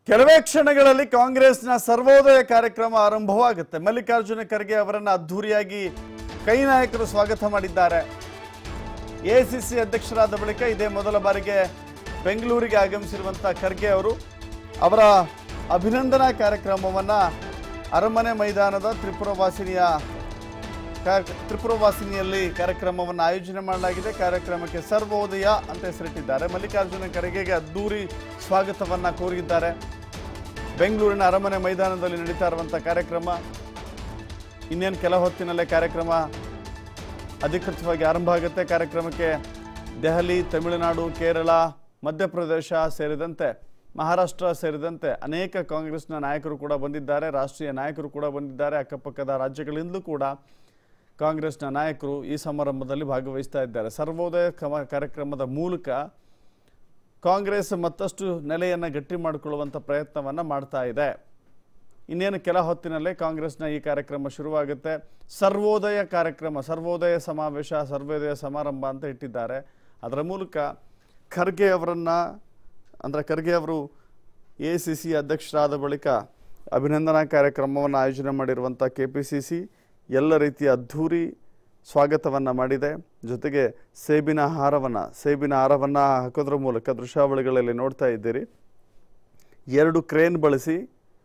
ಕೆಲವೇ ಕ್ಷಣಗಳಲ್ಲಿ ಕಾಂಗ್ರೆಸ್ನ ಸರ್ವೋದಯ ಕಾರ್ಯಕ್ರಮ ಆರಂಭವಾಗುತ್ತೆ ಮಲ್ಲಿಕಾರ್ಜುನ ಖರ್ಗೆ ಅವರನ್ನ ಅದ್ಧೂರಿಯಾಗಿ ಕೈ ನಾಯಕರು ಸ್ವಾಗತ ಮಾಡಿದ್ದಾರೆ ಎಸಿಸಿ ಅಧ್ಯಕ್ಷರಾದ ಬಳಿಕ ಇದೇ ಮೊದಲ ಬಾರಿಗೆ ಬೆಂಗಳೂರಿಗೆ ಆಗಮಿಸಿರುವಂತಹ ಖರ್ಗೆ ಅವರು ಅವರ ಅಭಿನಂದನಾ ಕಾರ್ಯಕ್ರಮವನ್ನ ಅರಮನೆ ಮೈದಾನದ ತ್ರಿಪುರವಾಸಿನಿಯ ಕಾ- ತ್ರಿಪುರವಾಸಿನಿಯಲ್ಲಿ ಕಾರ್ಯಕ್ರಮವನ್ನು ಆಯೋಜನೆ ಮಾಡಲಾಗಿದೆ ಕಾರ್ಯಕ್ರಮಕ್ಕೆ ಸರ್ವೋದಯ ಅಂತ ಹೆಸರಿಟ್ಟಿದ್ದಾರೆ ಮಲ್ಲಿಕಾರ್ಜುನ ಖರ್ಗೆಗೆ ಅದ್ದೂರಿ ಸ್ವಾಗತವನ್ನ ಕೋರಿದ್ದಾರೆ ಬೆಂಗಳೂರಿನ ಅರಮನೆ ಮೈದಾನದಲ್ಲಿ ನಡೀತಾ ಇರುವಂಥ ಕಾರ್ಯಕ್ರಮ ಇನ್ನೇನು ಕೆಲ ಹೊತ್ತಿನಲ್ಲೇ ಕಾರ್ಯಕ್ರಮ ಅಧಿಕೃತವಾಗಿ ಆರಂಭ ಆಗುತ್ತೆ ಕಾರ್ಯಕ್ರಮಕ್ಕೆ ದೆಹಲಿ ತಮಿಳುನಾಡು ಕೇರಳ ಮಧ್ಯಪ್ರದೇಶ ಸೇರಿದಂತೆ ಮಹಾರಾಷ್ಟ್ರ ಸೇರಿದಂತೆ ಅನೇಕ ಕಾಂಗ್ರೆಸ್ನ ನಾಯಕರು ಕೂಡ ಬಂದಿದ್ದಾರೆ ರಾಷ್ಟ್ರೀಯ ನಾಯಕರು ಕೂಡ ಬಂದಿದ್ದಾರೆ ಅಕ್ಕಪಕ್ಕದ ರಾಜ್ಯಗಳಿಂದಲೂ ಕೂಡ ಕಾಂಗ್ರೆಸ್ನ ನಾಯಕರು ಈ ಸಮಾರಂಭದಲ್ಲಿ ಭಾಗವಹಿಸ್ತಾ ಇದ್ದಾರೆ ಸರ್ವೋದಯ ಕಮ ಕಾರ್ಯಕ್ರಮದ ಮೂಲಕ ಕಾಂಗ್ರೆಸ್ ಮತ್ತಷ್ಟು ನೆಲೆಯನ್ನು ಗಟ್ಟಿ ಮಾಡಿಕೊಳ್ಳುವಂಥ ಪ್ರಯತ್ನವನ್ನು ಮಾಡ್ತಾ ಇದೆ ಇನ್ನೇನು ಕೆಲ ಹೊತ್ತಿನಲ್ಲೇ ಕಾಂಗ್ರೆಸ್ನ ಈ ಕಾರ್ಯಕ್ರಮ ಶುರುವಾಗುತ್ತೆ ಸರ್ವೋದಯ ಕಾರ್ಯಕ್ರಮ ಸರ್ವೋದಯ ಸಮಾವೇಶ ಸರ್ವೋದಯ ಸಮಾರಂಭ ಅಂತ ಇಟ್ಟಿದ್ದಾರೆ ಅದರ ಮೂಲಕ ಖರ್ಗೆ ಅವರನ್ನು ಅಂದರೆ ಖರ್ಗೆ ಅವರು ಎ ಸಿ ಸಿ ಅಧ್ಯಕ್ಷರಾದ ಬಳಿಕ ಅಭಿನಂದನಾ ಕಾರ್ಯಕ್ರಮವನ್ನು ಆಯೋಜನೆ ಮಾಡಿರುವಂಥ ಕೆ ಪಿ ಸಿ ಸಿ ಎಲ್ಲ ರೀತಿಯ ಅದ್ಧೂರಿ ಸ್ವಾಗತವನ್ನು ಮಾಡಿದೆ ಜೊತೆಗೆ ಸೇಬಿನ ಹಾರವನ್ನು ಸೇಬಿನ ಹಾರವನ್ನು ಹಾಕೋದ್ರ ಮೂಲಕ ದೃಶ್ಯಾವಳಿಗಳಲ್ಲಿ ನೋಡ್ತಾ ಇದ್ದೀರಿ ಎರಡು ಕ್ರೇನ್ ಬಳಸಿ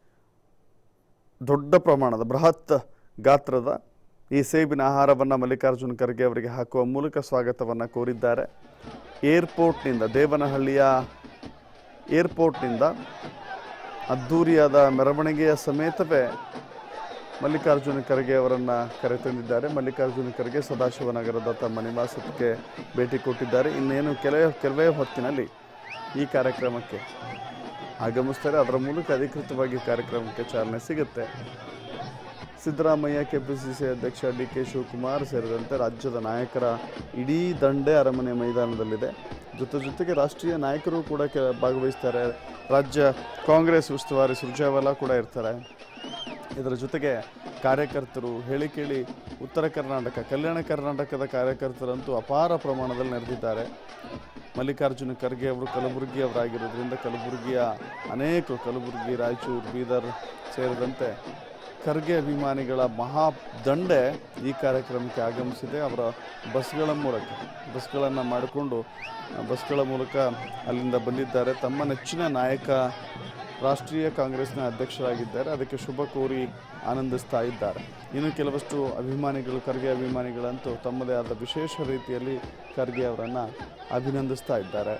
ದೊಡ್ಡ ಪ್ರಮಾಣದ ಬೃಹತ್ ಗಾತ್ರದ ಈ ಸೇಬಿನ ಆಹಾರವನ್ನು ಮಲ್ಲಿಕಾರ್ಜುನ್ ಖರ್ಗೆ ಅವರಿಗೆ ಹಾಕುವ ಮೂಲಕ ಸ್ವಾಗತವನ್ನು ಕೋರಿದ್ದಾರೆ ಏರ್ಪೋರ್ಟ್ನಿಂದ ದೇವನಹಳ್ಳಿಯ ಏರ್ಪೋರ್ಟ್ನಿಂದ ಅದ್ಧೂರಿಯಾದ ಮೆರವಣಿಗೆಯ ಸಮೇತವೇ ಮಲ್ಲಿಕಾರ್ಜುನ ಖರ್ಗೆ ಅವರನ್ನು ಕರೆತಂದಿದ್ದಾರೆ ಮಲ್ಲಿಕಾರ್ಜುನ ಖರ್ಗೆ ಸದಾಶಿವನಗರದ ತಮ್ಮ ನಿವಾಸಕ್ಕೆ ಭೇಟಿ ಕೊಟ್ಟಿದ್ದಾರೆ ಇನ್ನೇನು ಕೆಲವೇ ಕೆಲವೇ ಹೊತ್ತಿನಲ್ಲಿ ಈ ಕಾರ್ಯಕ್ರಮಕ್ಕೆ ಆಗಮಿಸ್ತಾರೆ ಅದರ ಮೂಲಕ ಅಧಿಕೃತವಾಗಿ ಕಾರ್ಯಕ್ರಮಕ್ಕೆ ಚಾಲನೆ ಸಿಗುತ್ತೆ ಸಿದ್ದರಾಮಯ್ಯ ಕೆಪಿಸಿಸಿ ಅಧ್ಯಕ್ಷ ಡಿ ಕೆ ಶಿವಕುಮಾರ್ ಸೇರಿದಂತೆ ರಾಜ್ಯದ ನಾಯಕರ ಇಡೀ ದಂಡೆ ಅರಮನೆ ಮೈದಾನದಲ್ಲಿದೆ ಜೊತೆ ಜೊತೆಗೆ ರಾಷ್ಟ್ರೀಯ ನಾಯಕರು ಕೂಡ ಕೆ ಭಾಗವಹಿಸ್ತಾರೆ ರಾಜ್ಯ ಕಾಂಗ್ರೆಸ್ ಉಸ್ತುವಾರಿ ಸುರ್ಜೇವಾಲಾ ಕೂಡ ಇರ್ತಾರೆ ಇದರ ಜೊತೆಗೆ ಕಾರ್ಯಕರ್ತರು ಹೇಳಿ ಕೇಳಿ ಉತ್ತರ ಕರ್ನಾಟಕ ಕಲ್ಯಾಣ ಕರ್ನಾಟಕದ ಕಾರ್ಯಕರ್ತರಂತೂ ಅಪಾರ ಪ್ರಮಾಣದಲ್ಲಿ ನೆರೆದಿದ್ದಾರೆ ಮಲ್ಲಿಕಾರ್ಜುನ ಖರ್ಗೆ ಅವರು ಕಲಬುರಗಿ ಅವರಾಗಿರೋದ್ರಿಂದ ಕಲಬುರಗಿಯ ಅನೇಕ ಕಲಬುರಗಿ ರಾಯಚೂರು ಬೀದರ್ ಸೇರಿದಂತೆ ಖರ್ಗೆ ಅಭಿಮಾನಿಗಳ ಮಹಾ ದಂಡೆ ಈ ಕಾರ್ಯಕ್ರಮಕ್ಕೆ ಆಗಮಿಸಿದೆ ಅವರ ಬಸ್ಗಳ ಮೂಲಕ ಬಸ್ಗಳನ್ನು ಮಾಡಿಕೊಂಡು ಆ, ಬಸ್ಗಳ ಮೂಲಕ ಅಲ್ಲಿಂದ ಬಂದಿದ್ದಾರೆ ತಮ್ಮ ನೆಚ್ಚಿನ ನಾಯಕ ರಾಷ್ಟ್ರೀಯ ಕಾಂಗ್ರೆಸ್ನ ಅಧ್ಯಕ್ಷರಾಗಿದ್ದಾರೆ ಅದಕ್ಕೆ ಶುಭ ಕೋರಿ ಆನಂದಿಸ್ತಾ ಇದ್ದಾರೆ ಇನ್ನು ಕೆಲವಷ್ಟು ಅಭಿಮಾನಿಗಳು ಖರ್ಗೆ ಅಭಿಮಾನಿಗಳಂತೂ ತಮ್ಮದೇ ಆದ ವಿಶೇಷ ರೀತಿಯಲ್ಲಿ ಖರ್ಗೆ ಅವರನ್ನು ಅಭಿನಂದಿಸ್ತಾ ಇದ್ದಾರೆ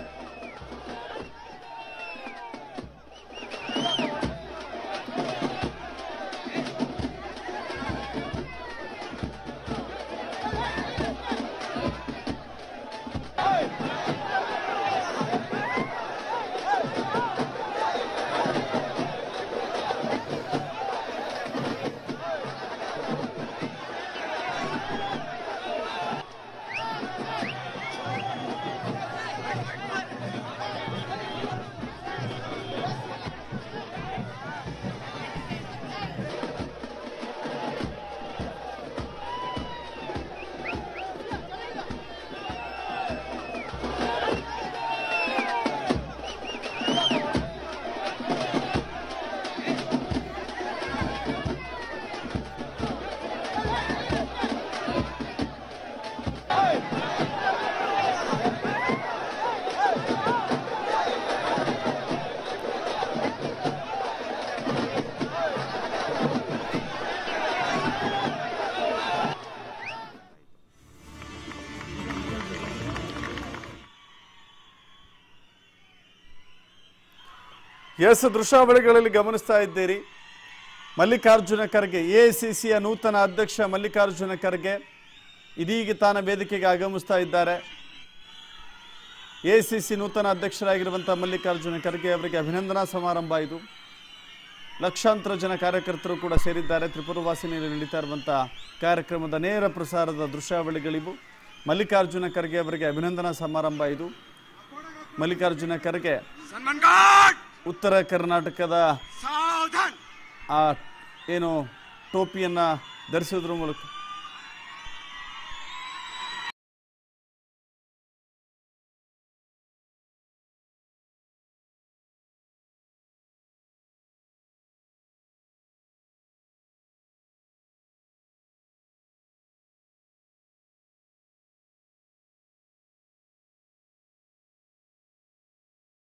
ಎಸ್ ದೃಶ್ಯಾವಳಿಗಳಲ್ಲಿ ಗಮನಿಸ್ತಾ ಇದ್ದೀರಿ ಮಲ್ಲಿಕಾರ್ಜುನ ಖರ್ಗೆ ಎ ಸಿ ಸಿಯ ನೂತನ ಅಧ್ಯಕ್ಷ ಮಲ್ಲಿಕಾರ್ಜುನ ಖರ್ಗೆ ಇದೀಗ ತಾನ ವೇದಿಕೆಗೆ ಆಗಮಿಸ್ತಾ ಇದ್ದಾರೆ ಎ ಸಿ ಸಿ ನೂತನ ಅಧ್ಯಕ್ಷರಾಗಿರುವಂಥ ಮಲ್ಲಿಕಾರ್ಜುನ ಖರ್ಗೆ ಅವರಿಗೆ ಅಭಿನಂದನಾ ಸಮಾರಂಭ ಇದು ಲಕ್ಷಾಂತರ ಜನ ಕಾರ್ಯಕರ್ತರು ಕೂಡ ಸೇರಿದ್ದಾರೆ ತ್ರಿಪುರವಾಸಿನಿಯಲ್ಲಿ ನಡೀತಾ ಇರುವಂಥ ಕಾರ್ಯಕ್ರಮದ ನೇರ ಪ್ರಸಾರದ ದೃಶ್ಯಾವಳಿಗಳಿವು ಮಲ್ಲಿಕಾರ್ಜುನ ಖರ್ಗೆ ಅವರಿಗೆ ಅಭಿನಂದನಾ ಸಮಾರಂಭ ಇದು ಮಲ್ಲಿಕಾರ್ಜುನ ಖರ್ಗೆ सलमान घाट ಉತ್ತರ ಕರ್ನಾಟಕದ सावधान ಆ ಏನು ಟೋಪಿಯನ್ನು ಧರಿಸೋದ್ರ ಮೂಲಕ